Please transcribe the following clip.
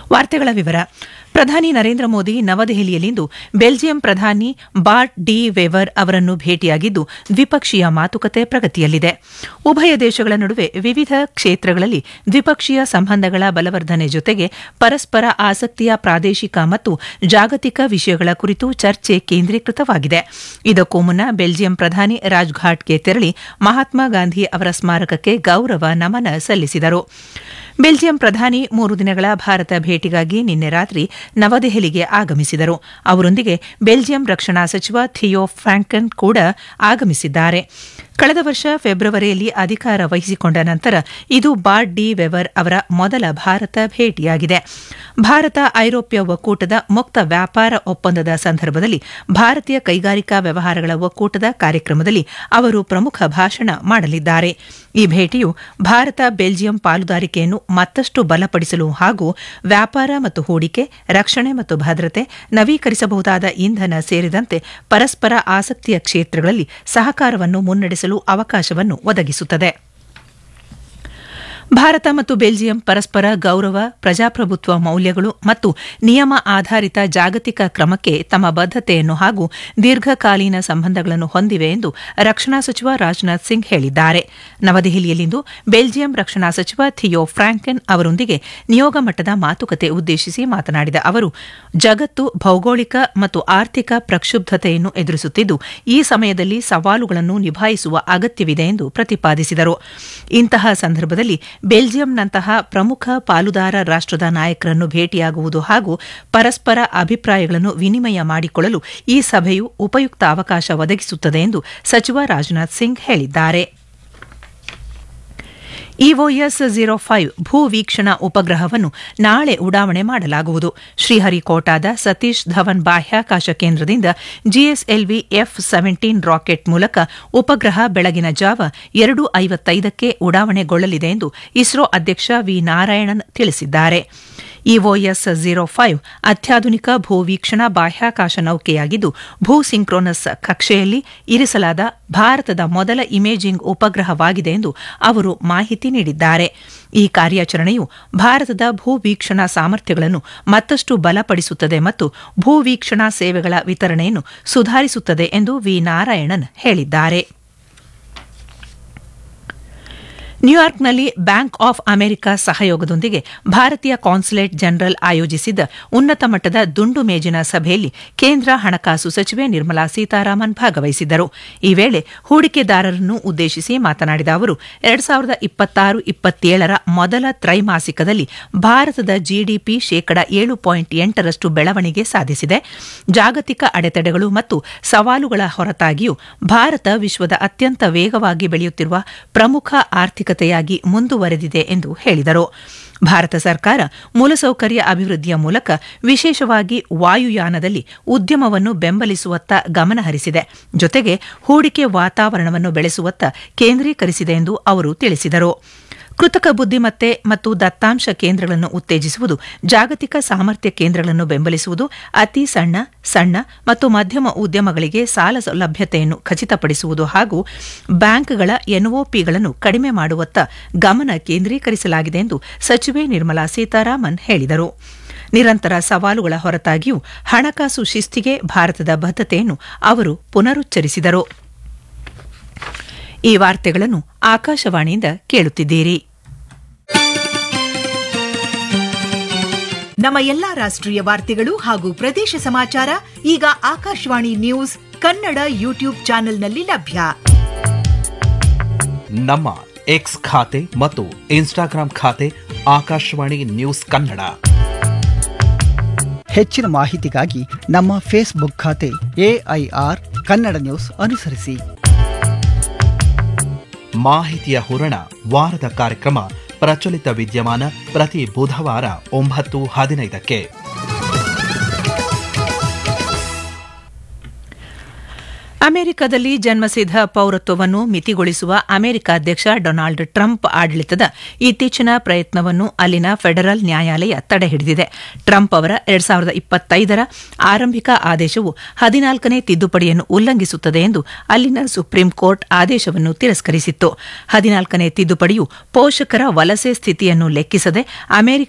ವಾರ್ತೆಗಳ ವಿವರ ಪ್ರಧಾನಿ ನರೇಂದ್ರ ಮೋದಿ ನವದೆಹಲಿಯಲ್ಲಿಂದು ಬೆಲ್ಜಿಯಂ ಪ್ರಧಾನಿ ಬಾರ್ಟ್ ಡಿ ವೆವರ್ ಅವರನ್ನು ಭೇಟಿಯಾಗಿದ್ದು ದ್ವಿಪಕ್ಷೀಯ ಮಾತುಕತೆ ಪ್ರಗತಿಯಲ್ಲಿದೆ ಉಭಯ ದೇಶಗಳ ನಡುವೆ ವಿವಿಧ ಕ್ಷೇತ್ರಗಳಲ್ಲಿ ದ್ವಿಪಕ್ಷೀಯ ಸಂಬಂಧಗಳ ಬಲವರ್ಧನೆ ಜೊತೆಗೆ ಪರಸ್ಪರ ಆಸಕ್ತಿಯ ಪ್ರಾದೇಶಿಕ ಮತ್ತು ಜಾಗತಿಕ ವಿಷಯಗಳ ಕುರಿತು ಚರ್ಚೆ ಕೇಂದ್ರೀಕೃತವಾಗಿದೆ ಇದಕ್ಕೂ ಮುನ್ನ ಬೆಲ್ಜಿಯಂ ಪ್ರಧಾನಿ ರಾಜ್ಘಾಟ್ಗೆ ತೆರಳಿ ಮಹಾತ್ಮ ಗಾಂಧಿ ಅವರ ಸ್ಮಾರಕಕ್ಕೆ ಗೌರವ ನಮನ ಸಲ್ಲಿಸಿದರು ಬೆಲ್ಜಿಯಂ ಪ್ರಧಾನಿ ಮೂರು ದಿನಗಳ ಭಾರತ ಭೇಟಿಗಾಗಿ ನಿನ್ನೆ ರಾತ್ರಿ ನವದೆಹಲಿಗೆ ಆಗಮಿಸಿದರು ಅವರೊಂದಿಗೆ ಬೆಲ್ಜಿಯಂ ರಕ್ಷಣಾ ಸಚಿವ ಥಿಯೋ ಫ್ರಾಂಕನ್ ಕೂಡ ಆಗಮಿಸಿದ್ದಾರೆ ಕಳೆದ ವರ್ಷ ಫೆಬ್ರವರಿಯಲ್ಲಿ ಅಧಿಕಾರ ವಹಿಸಿಕೊಂಡ ನಂತರ ಇದು ಬಾರ್ಡ್ ಡಿ ವೆವರ್ ಅವರ ಮೊದಲ ಭಾರತ ಭೇಟಿಯಾಗಿದೆ ಭಾರತ ಐರೋಪ್ಯ ಒಕ್ಕೂಟದ ಮುಕ್ತ ವ್ಯಾಪಾರ ಒಪ್ಪಂದದ ಸಂದರ್ಭದಲ್ಲಿ ಭಾರತೀಯ ಕೈಗಾರಿಕಾ ವ್ಯವಹಾರಗಳ ಒಕ್ಕೂಟದ ಕಾರ್ಯಕ್ರಮದಲ್ಲಿ ಅವರು ಪ್ರಮುಖ ಭಾಷಣ ಮಾಡಲಿದ್ದಾರೆ ಈ ಭೇಟಿಯು ಭಾರತ ಬೆಲ್ಜಿಯಂ ಪಾಲುದಾರಿಕೆಯನ್ನು ಮತ್ತಷ್ಟು ಬಲಪಡಿಸಲು ಹಾಗೂ ವ್ಯಾಪಾರ ಮತ್ತು ಹೂಡಿಕೆ ರಕ್ಷಣೆ ಮತ್ತು ಭದ್ರತೆ ನವೀಕರಿಸಬಹುದಾದ ಇಂಧನ ಸೇರಿದಂತೆ ಪರಸ್ಪರ ಆಸಕ್ತಿಯ ಕ್ಷೇತ್ರಗಳಲ್ಲಿ ಸಹಕಾರವನ್ನು ಮುನ್ನಡೆಸಲು ಅವಕಾಶವನ್ನು ಒದಗಿಸುತ್ತದೆ ಭಾರತ ಮತ್ತು ಬೆಲ್ಜಿಯಂ ಪರಸ್ಪರ ಗೌರವ ಪ್ರಜಾಪ್ರಭುತ್ವ ಮೌಲ್ಯಗಳು ಮತ್ತು ನಿಯಮ ಆಧಾರಿತ ಜಾಗತಿಕ ಕ್ರಮಕ್ಕೆ ತಮ್ಮ ಬದ್ಧತೆಯನ್ನು ಹಾಗೂ ದೀರ್ಘಕಾಲೀನ ಸಂಬಂಧಗಳನ್ನು ಹೊಂದಿವೆ ಎಂದು ರಕ್ಷಣಾ ಸಚಿವ ರಾಜನಾಥ್ ಸಿಂಗ್ ಹೇಳಿದ್ದಾರೆ ನವದೆಹಲಿಯಲ್ಲಿಂದು ಬೆಲ್ಜಿಯಂ ರಕ್ಷಣಾ ಸಚಿವ ಥಿಯೋ ಫ್ರಾಂಕೆನ್ ಅವರೊಂದಿಗೆ ನಿಯೋಗ ಮಟ್ಟದ ಮಾತುಕತೆ ಉದ್ದೇಶಿಸಿ ಮಾತನಾಡಿದ ಅವರು ಜಗತ್ತು ಭೌಗೋಳಿಕ ಮತ್ತು ಆರ್ಥಿಕ ಪ್ರಕ್ಷುಬ್ಧತೆಯನ್ನು ಎದುರಿಸುತ್ತಿದ್ದು ಈ ಸಮಯದಲ್ಲಿ ಸವಾಲುಗಳನ್ನು ನಿಭಾಯಿಸುವ ಅಗತ್ಯವಿದೆ ಎಂದು ಪ್ರತಿಪಾದಿಸಿದರು ಇಂತಹ ಸಂದರ್ಭದಲ್ಲಿ ಬೆಲ್ಜಿಯಂನಂತಹ ಪ್ರಮುಖ ಪಾಲುದಾರ ರಾಷ್ಟದ ನಾಯಕರನ್ನು ಭೇಟಿಯಾಗುವುದು ಹಾಗೂ ಪರಸ್ಪರ ಅಭಿಪ್ರಾಯಗಳನ್ನು ವಿನಿಮಯ ಮಾಡಿಕೊಳ್ಳಲು ಈ ಸಭೆಯು ಉಪಯುಕ್ತ ಅವಕಾಶ ಒದಗಿಸುತ್ತದೆ ಎಂದು ಸಚಿವ ರಾಜನಾಥ್ ಸಿಂಗ್ ಹೇಳಿದ್ದಾರೆ ಇಒಎಸ್ ಝೀರೋ ಫೈವ್ ಭೂ ವೀಕ್ಷಣಾ ಉಪಗ್ರಹವನ್ನು ನಾಳೆ ಉಡಾವಣೆ ಮಾಡಲಾಗುವುದು ಶ್ರೀಹರಿಕೋಟಾದ ಸತೀಶ್ ಧವನ್ ಬಾಹ್ಯಾಕಾಶ ಕೇಂದ್ರದಿಂದ ಜಿಎಸ್ಎಲ್ವಿ ಎಫ್ ಸೆವೆಂಟೀನ್ ರಾಕೆಟ್ ಮೂಲಕ ಉಪಗ್ರಹ ಬೆಳಗಿನ ಜಾವ ಎರಡು ಐವತ್ತೈದಕ್ಕೆ ಉಡಾವಣೆಗೊಳ್ಳಲಿದೆ ಎಂದು ಇಸ್ರೋ ಅಧ್ಯಕ್ಷ ವಿ ನಾರಾಯಣನ್ ತಿಳಿಸಿದ್ದಾರೆ ಇಒಎಸ್ ಝೀರೋ ಫೈವ್ ಅತ್ಯಾಧುನಿಕ ಭೂವೀಕ್ಷಣಾ ಬಾಹ್ಯಾಕಾಶ ನೌಕೆಯಾಗಿದ್ದು ಭೂ ಸಿಂಕ್ರೋನಸ್ ಕಕ್ಷೆಯಲ್ಲಿ ಇರಿಸಲಾದ ಭಾರತದ ಮೊದಲ ಇಮೇಜಿಂಗ್ ಉಪಗ್ರಹವಾಗಿದೆ ಎಂದು ಅವರು ಮಾಹಿತಿ ನೀಡಿದ್ದಾರೆ ಈ ಕಾರ್ಯಾಚರಣೆಯು ಭಾರತದ ಭೂವೀಕ್ಷಣಾ ಸಾಮರ್ಥ್ಯಗಳನ್ನು ಮತ್ತಷ್ಟು ಬಲಪಡಿಸುತ್ತದೆ ಮತ್ತು ಭೂವೀಕ್ಷಣಾ ಸೇವೆಗಳ ವಿತರಣೆಯನ್ನು ಸುಧಾರಿಸುತ್ತದೆ ಎಂದು ವಿ ನಾರಾಯಣನ್ ಹೇಳಿದ್ದಾರೆ ನ್ಯೂಯಾರ್ಕ್ನಲ್ಲಿ ಬ್ಯಾಂಕ್ ಆಫ್ ಅಮೆರಿಕ ಸಹಯೋಗದೊಂದಿಗೆ ಭಾರತೀಯ ಕಾನ್ಸುಲೇಟ್ ಜನರಲ್ ಆಯೋಜಿಸಿದ್ದ ಉನ್ನತ ಮಟ್ಟದ ದುಂಡು ಮೇಜಿನ ಸಭೆಯಲ್ಲಿ ಕೇಂದ್ರ ಹಣಕಾಸು ಸಚಿವೆ ನಿರ್ಮಲಾ ಸೀತಾರಾಮನ್ ಭಾಗವಹಿಸಿದ್ದರು ಈ ವೇಳೆ ಹೂಡಿಕೆದಾರರನ್ನು ಉದ್ದೇಶಿಸಿ ಮಾತನಾಡಿದ ಅವರು ಎರಡು ಸಾವಿರದ ಇಪ್ಪತ್ತಾರು ಇಪ್ಪತ್ತೇಳರ ಮೊದಲ ತ್ರೈಮಾಸಿಕದಲ್ಲಿ ಭಾರತದ ಜಿಡಿಪಿ ಶೇಕಡ ಏಳು ಪಾಯಿಂಟ್ ಎಂಟರಷ್ಟು ಬೆಳವಣಿಗೆ ಸಾಧಿಸಿದೆ ಜಾಗತಿಕ ಅಡೆತಡೆಗಳು ಮತ್ತು ಸವಾಲುಗಳ ಹೊರತಾಗಿಯೂ ಭಾರತ ವಿಶ್ವದ ಅತ್ಯಂತ ವೇಗವಾಗಿ ಬೆಳೆಯುತ್ತಿರುವ ಪ್ರಮುಖ ಆರ್ಥಿಕ ಾಗಿ ಮುಂದುವರೆದಿದೆ ಎಂದು ಹೇಳಿದರು ಭಾರತ ಸರ್ಕಾರ ಮೂಲಸೌಕರ್ಯ ಅಭಿವೃದ್ಧಿಯ ಮೂಲಕ ವಿಶೇಷವಾಗಿ ವಾಯುಯಾನದಲ್ಲಿ ಉದ್ಯಮವನ್ನು ಬೆಂಬಲಿಸುವತ್ತ ಗಮನಹರಿಸಿದೆ ಜೊತೆಗೆ ಹೂಡಿಕೆ ವಾತಾವರಣವನ್ನು ಬೆಳೆಸುವತ್ತ ಕೇಂದ್ರೀಕರಿಸಿದೆ ಎಂದು ಅವರು ತಿಳಿಸಿದರು ಕೃತಕ ಬುದ್ದಿಮತ್ತೆ ಮತ್ತು ದತ್ತಾಂಶ ಕೇಂದ್ರಗಳನ್ನು ಉತ್ತೇಜಿಸುವುದು ಜಾಗತಿಕ ಸಾಮರ್ಥ್ಯ ಕೇಂದ್ರಗಳನ್ನು ಬೆಂಬಲಿಸುವುದು ಅತಿ ಸಣ್ಣ ಸಣ್ಣ ಮತ್ತು ಮಧ್ಯಮ ಉದ್ಯಮಗಳಿಗೆ ಸಾಲ ಸೌಲಭ್ಯತೆಯನ್ನು ಖಚಿತಪಡಿಸುವುದು ಹಾಗೂ ಬ್ಯಾಂಕ್ಗಳ ಎನ್ಒಪಿಗಳನ್ನು ಕಡಿಮೆ ಮಾಡುವತ್ತ ಗಮನ ಕೇಂದ್ರೀಕರಿಸಲಾಗಿದೆ ಎಂದು ಸಚಿವೆ ನಿರ್ಮಲಾ ಸೀತಾರಾಮನ್ ಹೇಳಿದರು ನಿರಂತರ ಸವಾಲುಗಳ ಹೊರತಾಗಿಯೂ ಹಣಕಾಸು ಶಿಸ್ತಿಗೆ ಭಾರತದ ಬದ್ಧತೆಯನ್ನು ಅವರು ಪುನರುಚ್ಚರಿಸಿದರು ಈ ವಾರ್ತೆಗಳನ್ನು ಆಕಾಶವಾಣಿಯಿಂದ ಕೇಳುತ್ತಿದ್ದೀರಿ ನಮ್ಮ ಎಲ್ಲಾ ರಾಷ್ಟ್ರೀಯ ವಾರ್ತೆಗಳು ಹಾಗೂ ಪ್ರದೇಶ ಸಮಾಚಾರ ಈಗ ಆಕಾಶವಾಣಿ ನ್ಯೂಸ್ ಕನ್ನಡ ಯೂಟ್ಯೂಬ್ ಚಾನೆಲ್ನಲ್ಲಿ ಲಭ್ಯ ನಮ್ಮ ಎಕ್ಸ್ ಖಾತೆ ಮತ್ತು ಇನ್ಸ್ಟಾಗ್ರಾಂ ಖಾತೆ ಆಕಾಶವಾಣಿ ನ್ಯೂಸ್ ಕನ್ನಡ ಹೆಚ್ಚಿನ ಮಾಹಿತಿಗಾಗಿ ನಮ್ಮ ಫೇಸ್ಬುಕ್ ಖಾತೆ ಎಐಆರ್ ಕನ್ನಡ ನ್ಯೂಸ್ ಅನುಸರಿಸಿ ಮಾಹಿತಿಯ ಹೂರಣ ವಾರದ ಕಾರ್ಯಕ್ರಮ ಪ್ರಚಲಿತ ವಿದ್ಯಮಾನ ಪ್ರತಿ ಬುಧವಾರ ಒಂಬತ್ತು ಹದಿನೈದಕ್ಕೆ ಅಮೆರಿಕದಲ್ಲಿ ಜನ್ಮಸಿದ್ಧ ಪೌರತ್ವವನ್ನು ಮಿತಿಗೊಳಿಸುವ ಅಮೆರಿಕ ಅಧ್ಯಕ್ಷ ಡೊನಾಲ್ಡ್ ಟ್ರಂಪ್ ಆಡಳಿತದ ಇತ್ತೀಚಿನ ಪ್ರಯತ್ನವನ್ನು ಅಲ್ಲಿನ ಫೆಡರಲ್ ನ್ಯಾಯಾಲಯ ತಡೆಹಿಡಿದಿದೆ ಟ್ರಂಪ್ ಅವರ ಎರಡ್ ಸಾವಿರದ ಇಪ್ಪತ್ತೈದರ ಆರಂಭಿಕ ಆದೇಶವು ಹದಿನಾಲ್ಕನೇ ತಿದ್ದುಪಡಿಯನ್ನು ಉಲ್ಲಂಘಿಸುತ್ತದೆ ಎಂದು ಅಲ್ಲಿನ ಸುಪ್ರೀಂ ಕೋರ್ಟ್ ಆದೇಶವನ್ನು ತಿರಸ್ಕರಿಸಿತ್ತು ಹದಿನಾಲ್ಕನೇ ತಿದ್ದುಪಡಿಯು ಪೋಷಕರ ವಲಸೆ ಸ್ಥಿತಿಯನ್ನು ಲೆಕ್ಕಿಸದೆ ಅಮೆರಿಕ